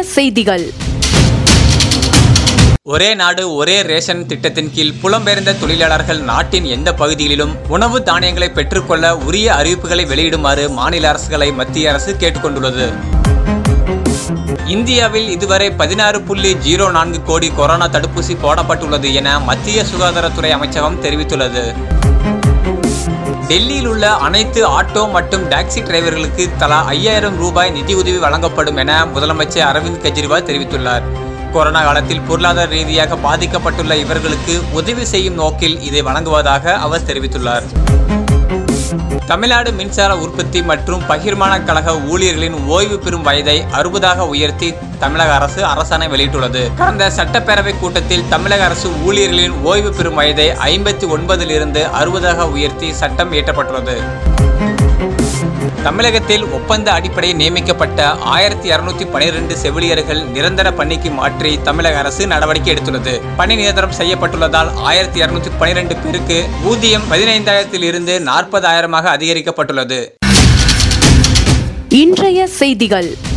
செய்திகள் ஒரே நாடு ஒரே ரேஷன் திட்டத்தின் கீழ் புலம்பெயர்ந்த தொழிலாளர்கள் நாட்டின் எந்த பகுதியிலும் உணவு தானியங்களை பெற்றுக்கொள்ள உரிய அறிவிப்புகளை வெளியிடுமாறு மாநில அரசுகளை மத்திய அரசு கேட்டுக்கொண்டுள்ளது இந்தியாவில் இதுவரை பதினாறு புள்ளி ஜீரோ நான்கு கோடி கொரோனா தடுப்பூசி போடப்பட்டுள்ளது என மத்திய சுகாதாரத்துறை அமைச்சகம் தெரிவித்துள்ளது டெல்லியில் உள்ள அனைத்து ஆட்டோ மற்றும் டாக்ஸி டிரைவர்களுக்கு தலா ஐயாயிரம் ரூபாய் நிதியுதவி வழங்கப்படும் என முதலமைச்சர் அரவிந்த் கெஜ்ரிவால் தெரிவித்துள்ளார் கொரோனா காலத்தில் பொருளாதார ரீதியாக பாதிக்கப்பட்டுள்ள இவர்களுக்கு உதவி செய்யும் நோக்கில் இதை வழங்குவதாக அவர் தெரிவித்துள்ளார் தமிழ்நாடு மின்சார உற்பத்தி மற்றும் பகிர்மான கழக ஊழியர்களின் ஓய்வு பெறும் வயதை அறுபதாக உயர்த்தி தமிழக அரசு அரசாணை வெளியிட்டுள்ளது கடந்த சட்டப்பேரவை கூட்டத்தில் தமிழக அரசு ஊழியர்களின் ஓய்வு பெறும் வயதை ஐம்பத்தி ஒன்பதிலிருந்து அறுபதாக உயர்த்தி சட்டம் இயற்றப்பட்டுள்ளது தமிழகத்தில் ஒப்பந்த அடிப்படையில் நியமிக்கப்பட்ட ஆயிரத்தி இருநூத்தி பனிரெண்டு செவிலியர்கள் நிரந்தர பணிக்கு மாற்றி தமிழக அரசு நடவடிக்கை எடுத்துள்ளது பணி நிரந்தரம் செய்யப்பட்டுள்ளதால் ஆயிரத்தி இருநூத்தி பனிரெண்டு பேருக்கு ஊதியம் பதினைந்தாயிரத்தில் இருந்து நாற்பதாயிரமாக அதிகரிக்கப்பட்டுள்ளது இன்றைய செய்திகள்